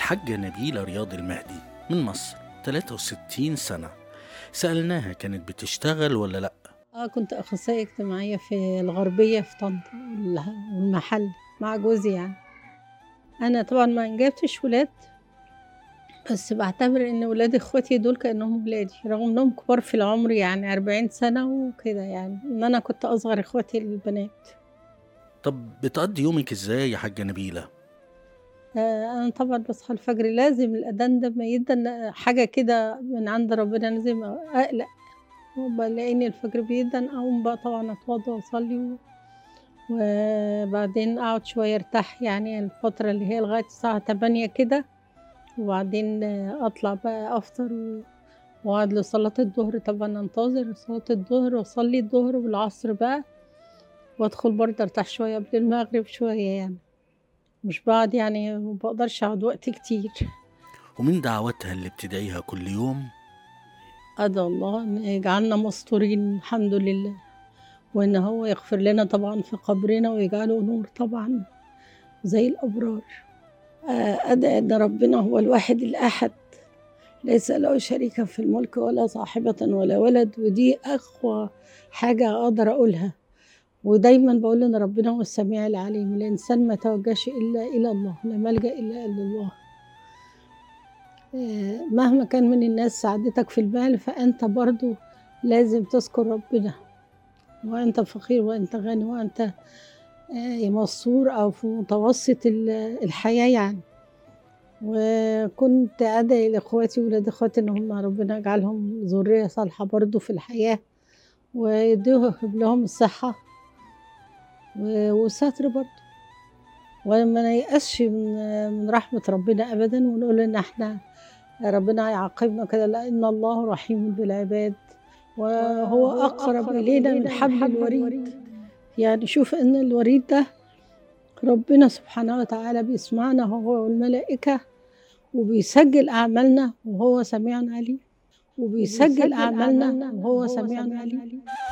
الحاجة نبيلة رياض المهدي من مصر 63 سنة سألناها كانت بتشتغل ولا لأ اه كنت اخصائيه اجتماعيه في الغربيه في طنطا وال- والمحل مع جوزي يعني انا طبعا ما انجبتش ولاد بس بعتبر ان ولاد اخواتي دول كانهم ولادي رغم انهم كبار في العمر يعني أربعين سنه وكده يعني ان انا كنت اصغر اخواتي البنات طب بتقضي يومك ازاي يا حاجة نبيلة آه، انا طبعا بصحى الفجر لازم الاذان ده ما يدن حاجه كده من عند ربنا لازم اقلق وبلاقيني الفجر بيدن اقوم بقى طبعا اتوضى واصلي و- وبعدين اقعد شويه ارتاح يعني الفتره اللي هي لغايه الساعه 8 كده وبعدين آه، اطلع بقى افطر و- واقعد لصلاه الظهر طبعا انتظر صلاه الظهر واصلي الظهر والعصر بقى وادخل برضه ارتاح شويه قبل المغرب شويه يعني مش بقعد يعني ما بقدرش اقعد وقت كتير ومن دعواتها اللي بتدعيها كل يوم أدعو الله أن يجعلنا مستورين الحمد لله وإن هو يغفر لنا طبعا في قبرنا ويجعله نور طبعا زي الأبرار آه، أدعي أن ربنا هو الواحد الأحد ليس له شريك في الملك ولا صاحبة ولا ولد ودي أقوى حاجة أقدر أقولها ودايما بقول ان ربنا هو السميع العليم الانسان ما توجهش الا الى الله لا ملجا الا الى الله آه، مهما كان من الناس ساعدتك في المال فانت برضو لازم تذكر ربنا وانت فقير وانت غني وانت آه، مستور او في متوسط ال- الحياه يعني وكنت ادعي لاخواتي ولاد اخواتي ان هم ربنا يجعلهم ذريه صالحه برضو في الحياه ويديهم لهم الصحه و- والستر برضه وما نيأسش من من رحمة ربنا أبدا ونقول إن إحنا ربنا هيعاقبنا كده لأن الله رحيم بالعباد وهو أقرب إلينا من حبل الوريد يعني شوف إن الوريد ده ربنا سبحانه وتعالى بيسمعنا هو والملائكة وبيسجل أعمالنا وهو سميع عليم وبيسجل أعمالنا وهو سميع عليم